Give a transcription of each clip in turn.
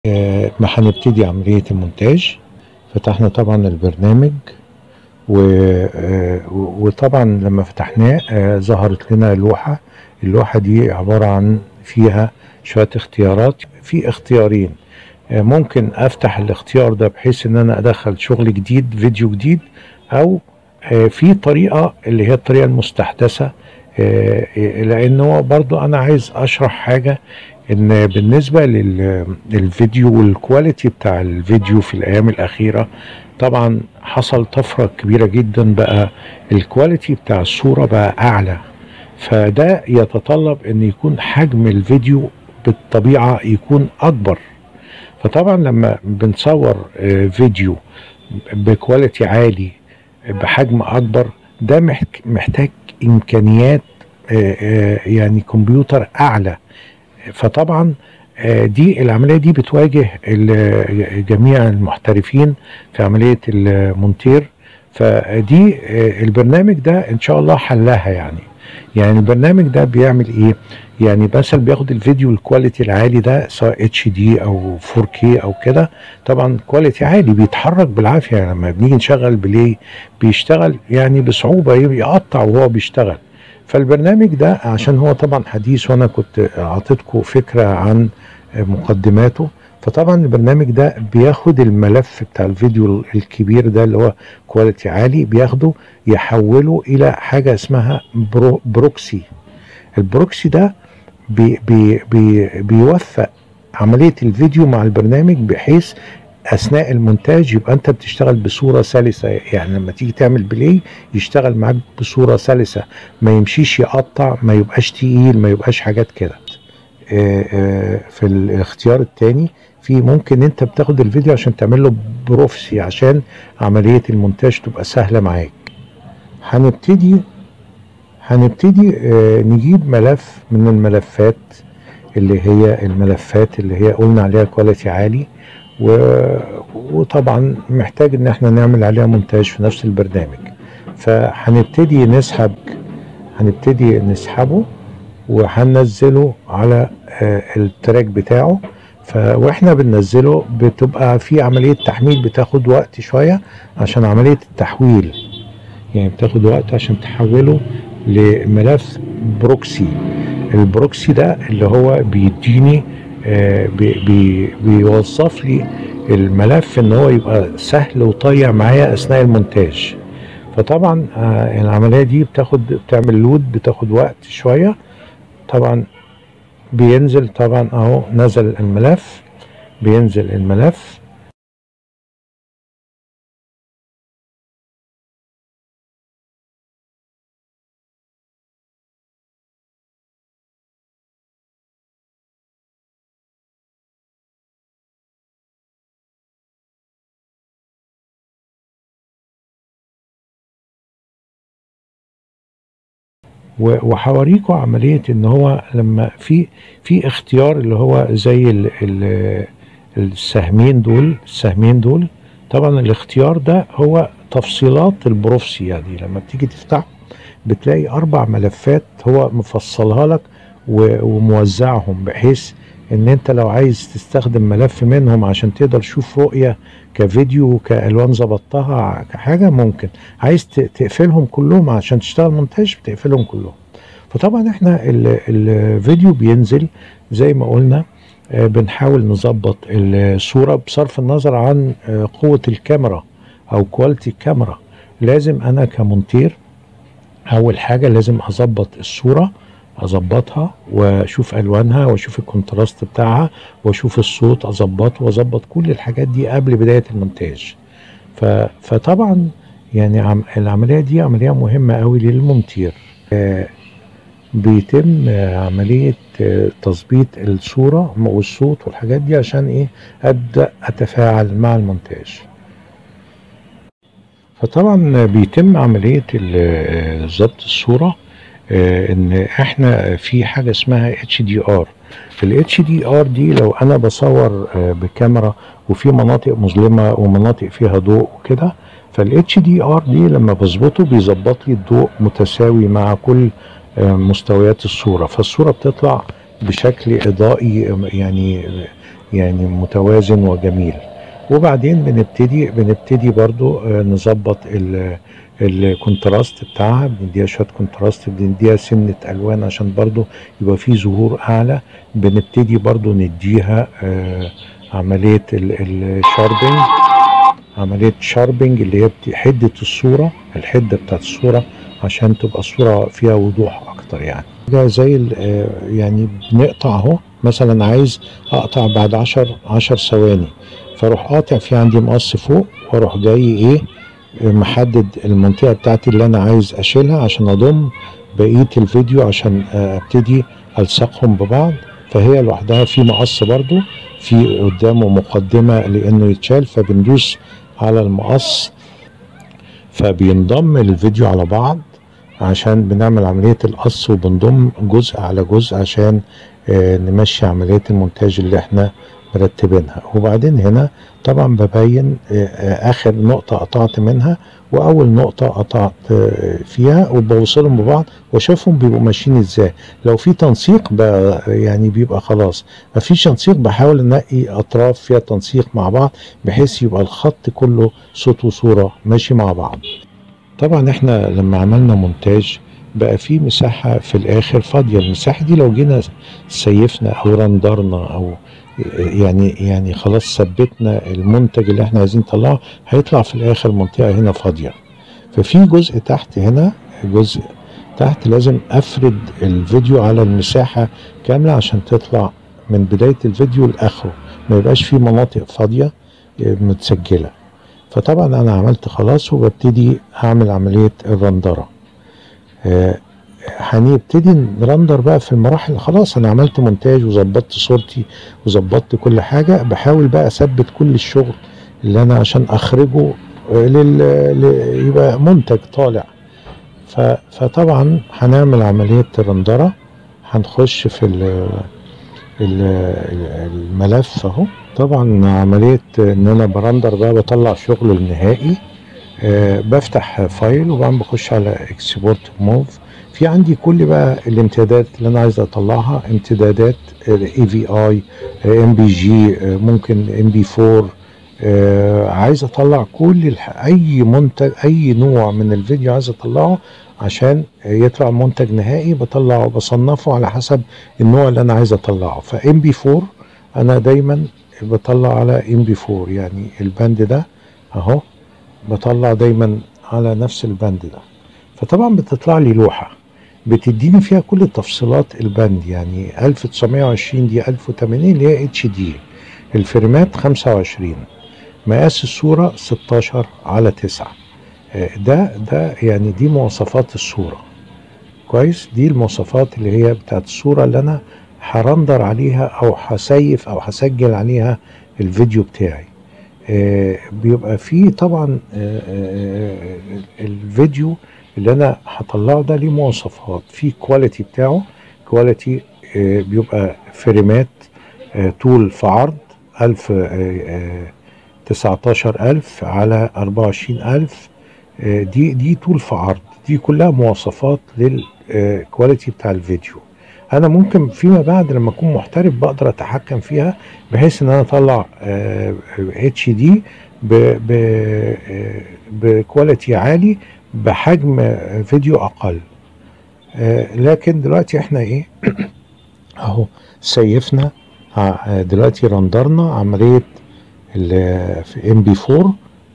آه، ما هنبتدي عملية المونتاج فتحنا طبعا البرنامج و... آه، وطبعا لما فتحناه آه، ظهرت لنا لوحة اللوحة دي عبارة عن فيها شوية اختيارات في اختيارين آه، ممكن افتح الاختيار ده بحيث ان انا ادخل شغل جديد فيديو جديد او آه، في طريقة اللي هي الطريقة المستحدثة آه، آه، لان هو برضو انا عايز اشرح حاجة ان بالنسبة لل- للفيديو والكواليتي بتاع الفيديو في الايام الاخيرة طبعا حصل طفرة كبيرة جدا بقى الكواليتي بتاع الصورة بقى اعلى فده يتطلب ان يكون حجم الفيديو بالطبيعة يكون اكبر فطبعا لما بنصور آه، فيديو بكواليتي عالي بحجم اكبر ده محك- محتاج امكانيات آه، آه، يعني كمبيوتر اعلى فطبعا آه، دي العمليه دي بتواجه ال- جميع المحترفين في عمليه المونتير فدي آه، البرنامج ده ان شاء الله حلها يعني يعني البرنامج ده بيعمل ايه يعني مثلا بياخد الفيديو الكواليتي العالي ده سواء اتش دي او 4K او كده طبعا كواليتي عالي بيتحرك بالعافيه يعني لما بنيجي نشغل بلاي بيشتغل يعني بصعوبه يقطع وهو بيشتغل فالبرنامج ده عشان هو طبعا حديث وانا كنت اعطيتكم فكره عن مقدماته فطبعا البرنامج ده بياخد الملف بتاع الفيديو الكبير ده اللي هو كواليتي عالي بياخده يحوله الى حاجه اسمها برو بروكسي البروكسي ده بي بي بي بيوفق عمليه الفيديو مع البرنامج بحيث اثناء المونتاج يبقى انت بتشتغل بصوره سلسه يعني لما تيجي تعمل بلاي يشتغل معاك بصوره سلسه ما يمشيش يقطع ما يبقاش تقيل ما يبقاش حاجات كده آه، آه، في الاختيار التاني في ممكن انت بتاخد الفيديو عشان تعمل له بروفسي عشان عمليه المونتاج تبقى سهله معاك هنبتدي هنبتدي آه، نجيب ملف من الملفات اللي هي الملفات اللي هي قلنا عليها كواليتي عالي و... وطبعا محتاج ان احنا نعمل عليها مونتاج في نفس البرنامج فهنبتدي نسحب هنبتدي نسحبه وهننزله على آه، التراك بتاعه ف واحنا بننزله بتبقى في عمليه تحميل بتاخد وقت شويه عشان عمليه التحويل يعني بتاخد وقت عشان تحوله لملف بروكسي البروكسي ده اللي هو بيديني آه، بي بي بيوظف لي الملف ان هو يبقى سهل وطيع معايا اثناء المونتاج فطبعا آه، العمليه دي بتاخد بتعمل لود بتاخد وقت شويه طبعا بينزل طبعا اهو نزل الملف بينزل الملف و- وهوريكم عمليه ان هو لما في في اختيار اللي هو زي ال ال السهمين دول السهمين دول طبعا الاختيار ده هو تفصيلات البروفسي يعني لما بتيجي تفتح بتلاقي اربع ملفات هو مفصلها لك و- وموزعهم بحيث ان انت لو عايز تستخدم ملف منهم عشان تقدر تشوف رؤية كفيديو كالوان ظبطتها كحاجة ممكن عايز ت- تقفلهم كلهم عشان تشتغل مونتاج بتقفلهم كلهم فطبعا احنا ال- الفيديو بينزل زي ما قلنا آه، بنحاول نظبط الصورة بصرف النظر عن آه، قوة الكاميرا او كواليتي الكاميرا لازم انا كمونتير اول حاجه لازم اظبط الصوره اظبطها واشوف الوانها واشوف الكونتراست بتاعها واشوف الصوت اظبطه واظبط كل الحاجات دي قبل بدايه المونتاج ف... فطبعا يعني عم... العمليه دي عمليه مهمه قوي للمونتير آه، بيتم آه، عمليه آه، تظبيط الصوره والصوت والحاجات دي عشان ايه ابدا اتفاعل مع المونتاج فطبعا بيتم عملية ال- ضبط الصورة آه، ان احنا في حاجة اسمها اتش دي ار الاتش دي ار دي لو انا بصور آه، بكاميرا وفي مناطق مظلمة ومناطق فيها ضوء وكده فالاتش دي ار دي لما بظبطه بيظبط لي الضوء متساوي مع كل آه، مستويات الصورة فالصورة بتطلع بشكل اضائي آه، يعني يعني متوازن وجميل وبعدين بنبتدي بنبتدي برضو آه، نظبط ال- الكونتراست بتاعها بنديها شويه كونتراست بنديها سنه الوان عشان برضو يبقى فيه ظهور اعلى بنبتدي برضو نديها آه، عمليه ال- الشاربنج عمليه شاربنج اللي هي بت- حده الصوره الحده بتاعت الصوره عشان تبقى الصوره فيها وضوح اكتر يعني ده زي ال- آه، يعني بنقطع اهو مثلا عايز اقطع بعد 10 10 ثواني فاروح قاطع في عندي مقص فوق واروح جاي ايه آه، محدد المنطقه بتاعتي اللي انا عايز اشيلها عشان اضم بقيه الفيديو عشان آه، ابتدي الصقهم ببعض فهي لوحدها في مقص برضو في قدامه مقدمه لانه يتشال فبندوس على المقص فبينضم الفيديو على بعض عشان بنعمل عملية القص وبنضم جزء على جزء عشان آه، نمشي عملية المونتاج اللي احنا مرتبينها وبعدين هنا طبعا ببين آه، آه، اخر نقطة قطعت منها واول نقطة قطعت آه، فيها وبوصلهم ببعض واشوفهم بيبقوا ماشيين ازاي لو في تنسيق بقى يعني بيبقى خلاص مفيش تنسيق بحاول انقي اطراف فيها تنسيق مع بعض بحيث يبقى الخط كله صوت وصورة ماشي مع بعض طبعا احنا لما عملنا مونتاج بقى في مساحة في الآخر فاضية المساحة دي لو جينا سيفنا أو رندرنا أو يعني يعني خلاص ثبتنا المنتج اللي احنا عايزين نطلعه هيطلع في الآخر منطقة هنا فاضية ففي جزء تحت هنا جزء تحت لازم أفرد الفيديو على المساحة كاملة عشان تطلع من بداية الفيديو لآخره ما يبقاش في مناطق فاضية متسجلة فطبعا انا عملت خلاص وببتدي اعمل عملية الرندرة آه، هنبتدي نرندر بقى في المراحل خلاص انا عملت مونتاج وظبطت صورتي وظبطت كل حاجة بحاول بقى اثبت كل الشغل اللي انا عشان اخرجه آه، لل... ل... يبقى منتج طالع ف... فطبعا هنعمل عملية الرندرة هنخش في ال... ال- ال- الملف اهو طبعا عملية ان انا برندر بقى بطلع شغل النهائي آه بفتح فايل وبعدين بخش على اكسبورت موف في عندي كل بقى الامتدادات اللي انا عايز اطلعها امتدادات اي في اي ام بي جي ممكن ام بي 4 آه عايز اطلع كل الح... اي منتج اي نوع من الفيديو عايز اطلعه عشان يطلع منتج نهائي بطلعه بصنفه على حسب النوع اللي انا عايز اطلعه فام بي 4 انا دايما بطلع على ام بي 4 يعني البند ده اهو بطلع دايما على نفس البند ده فطبعا بتطلع لي لوحة بتديني فيها كل تفصيلات البند يعني 1920 دي 1080 اللي هي اتش دي الفريمات 25 مقاس الصورة 16 على 9 آه، ده ده يعني دي مواصفات الصورة كويس دي المواصفات اللي هي بتاعت الصورة اللي انا هرندر عليها او هسيف او هسجل عليها الفيديو بتاعي آه، بيبقى فيه طبعا آه، آه، الفيديو اللي انا هطلعه ده ليه مواصفات في كواليتي بتاعه كواليتي بيبقى فريمات آه، طول في عرض 1000 19000 على 24000 آه، دي دي طول في عرض دي كلها مواصفات للكواليتي بتاع الفيديو انا ممكن فيما بعد لما اكون محترف بقدر اتحكم فيها بحيث ان انا اطلع اتش دي بكواليتي عالي بحجم آه، فيديو اقل آه، لكن دلوقتي احنا ايه اهو سيفنا ع- دلوقتي رندرنا عملية ال- في ام بي 4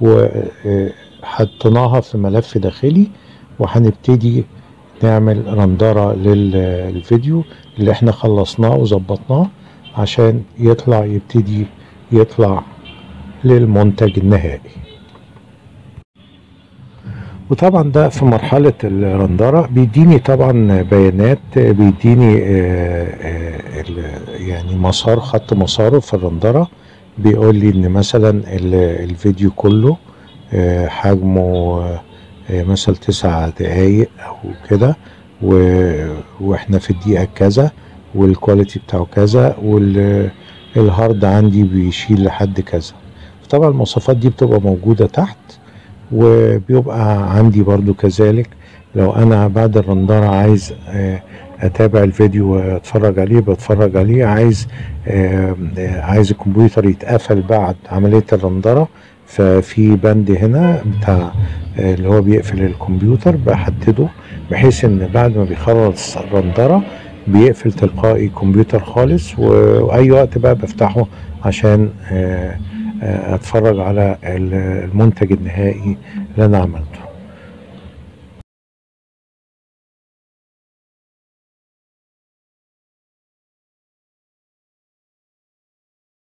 وحطيناها في ملف داخلي وهنبتدي نعمل رندرة للفيديو اللي احنا خلصناه وظبطناه عشان يطلع يبتدي يطلع للمنتج النهائي وطبعا ده في مرحلة الرندرة بيديني طبعا بيانات بيديني آه، آه، ال- يعني مسار خط مساره في الرندرة بيقول لي ان مثلا ال- الفيديو كله آه، حجمه آه، مثلا تسع دقايق او كده و- واحنا في الدقيقة كذا والكواليتي بتاعه كذا والهارد عندي بيشيل لحد كذا طبعا المواصفات دي بتبقى موجودة تحت وبيبقى عندي برضو كذلك لو انا بعد الرندرة عايز آه، اتابع الفيديو واتفرج عليه بتفرج عليه عايز آه، آه، عايز الكمبيوتر يتقفل بعد عمليه الرندره ففي بند هنا بتاع آه، اللي هو بيقفل الكمبيوتر بحدده بحيث ان بعد ما بيخلص الرندره بيقفل تلقائي الكمبيوتر خالص و- واي وقت بقى بفتحه عشان آه، آه، اتفرج على ال- المنتج النهائي اللي انا عملته